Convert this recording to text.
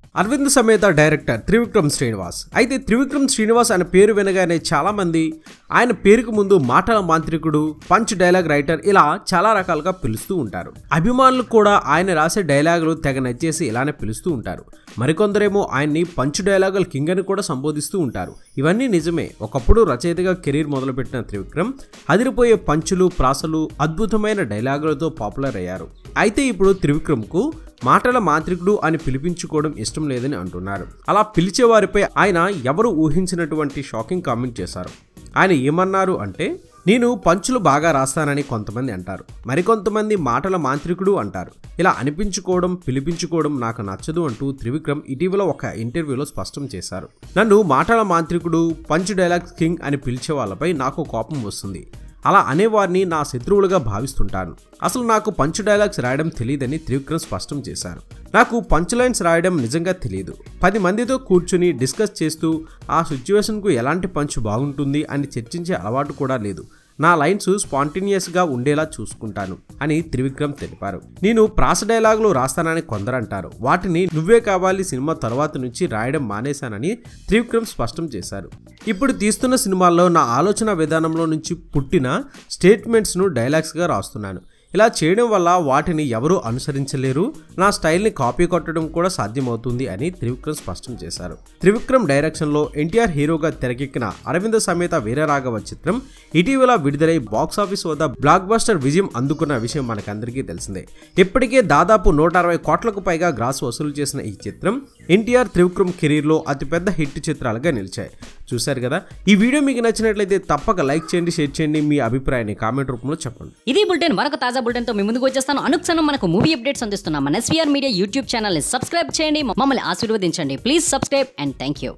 అరవింద్ సమేత డైరెక్టర్ త్రివిక్రమ్ శ్రీనివాస్ అయితే త్రివిక్రమ్ శ్రీనివాస్ అనే పేరు వినగానే చాలా మంది ఆయన పేరుకు ముందు మాటల మాంత్రికుడు పంచ్ డైలాగ్ రైటర్ ఇలా చాలా రకాలుగా పిలుస్తూ ఉంటారు అభిమానులు కూడా ఆయన రాసే డైలాగులు తెగ నచ్చేసి ఇలానే పిలుస్తూ ఉంటారు మరికొందరేమో ఆయన్ని పంచ్ డైలాగుల కింగ్ అని కూడా సంబోధిస్తూ ఉంటారు ఇవన్నీ నిజమే ఒకప్పుడు రచయితగా కెరీర్ మొదలుపెట్టిన త్రివిక్రమ్ అదిరిపోయే పంచులు ప్రాసలు అద్భుతమైన డైలాగులతో పాపులర్ అయ్యారు అయితే ఇప్పుడు త్రివిక్రమ్కు మాటల మాంత్రికుడు అని పిలిపించుకోవడం ఇష్టం లేదని అంటున్నారు అలా పిలిచే వారిపై ఆయన ఎవరు ఊహించినటువంటి షాకింగ్ కామెంట్ చేశారు ఆయన ఏమన్నారు అంటే నేను పంచులు బాగా రాస్తానని కొంతమంది అంటారు మరికొంతమంది మాటల మాంత్రికుడు అంటారు ఇలా అనిపించుకోవడం పిలిపించుకోవడం నాకు నచ్చదు అంటూ త్రివిక్రమ్ ఇటీవల ఒక ఇంటర్వ్యూలో స్పష్టం చేశారు నన్ను మాటల మాంత్రికుడు పంచ్ డైలాగ్ కింగ్ అని పిలిచే వాళ్ళపై నాకు కోపం వస్తుంది అలా అనేవారిని నా శత్రువులుగా భావిస్తుంటాను అసలు నాకు పంచ్ డైలాగ్స్ రాయడం తెలియదని త్రివిక్రమ్ స్పష్టం చేశారు నాకు పంచ్ లైన్స్ రాయడం నిజంగా తెలియదు పది మందితో కూర్చుని డిస్కస్ చేస్తూ ఆ సిచ్యువేషన్కు ఎలాంటి పంచ్ బాగుంటుంది అని చర్చించే అలవాటు కూడా లేదు నా లైన్స్ స్పాంటేనియస్గా ఉండేలా చూసుకుంటాను అని త్రివిక్రమ్ తెలిపారు నేను ప్రాస డైలాగులు రాస్తానని కొందరంటారు వాటిని నువ్వే కావాలి సినిమా తర్వాత నుంచి రాయడం మానేశానని త్రివిక్రమ్ స్పష్టం చేశారు ఇప్పుడు తీస్తున్న సినిమాల్లో నా ఆలోచన విధానంలో నుంచి పుట్టిన స్టేట్మెంట్స్ను డైలాగ్స్గా రాస్తున్నాను ఇలా చేయడం వల్ల వాటిని ఎవరూ అనుసరించలేరు నా స్టైల్ని కాపీ కొట్టడం కూడా సాధ్యమవుతుంది అని త్రివిక్రమ్ స్పష్టం చేశారు త్రివిక్రమ్ డైరెక్షన్లో ఎన్టీఆర్ హీరోగా తెరకెక్కిన అరవింద సమేత వీరరాఘవ చిత్రం ఇటీవల విడుదలై బాక్సాఫీస్ వద్ద బ్లాక్ బస్టర్ విజయం అందుకున్న విషయం మనకందరికీ తెలిసిందే ఇప్పటికే దాదాపు నూట అరవై కోట్లకు పైగా గ్రాస్ వసూలు చేసిన ఈ చిత్రం ఎన్టీఆర్ త్రివిక్రమ్ కెరీర్లో అతిపెద్ద హిట్ చిత్రాలుగా నిలిచాయి చూశారు కదా ఈ వీడియో మీకు నచ్చినట్లయితే తప్పక లైక్ చేయండి షేర్ చేయండి మీ అభిప్రాయాన్ని కామెంట్ రూపంలో చెప్పండి ఇది బులెటిన్ మరొక తాజా బులెటిన్తో మీ ముందుకు వచ్చేస్తాను అనుక్షణం మనకు మూవీ అప్డేట్స్ అందిస్తున్నాం మన ఎస్వీఆర్ మీడియా యూట్యూబ్ ఛానల్ని సబ్స్క్రైబ్ చేయండి మమ్మల్ని ఆశీర్వదించండి please subscribe and thank you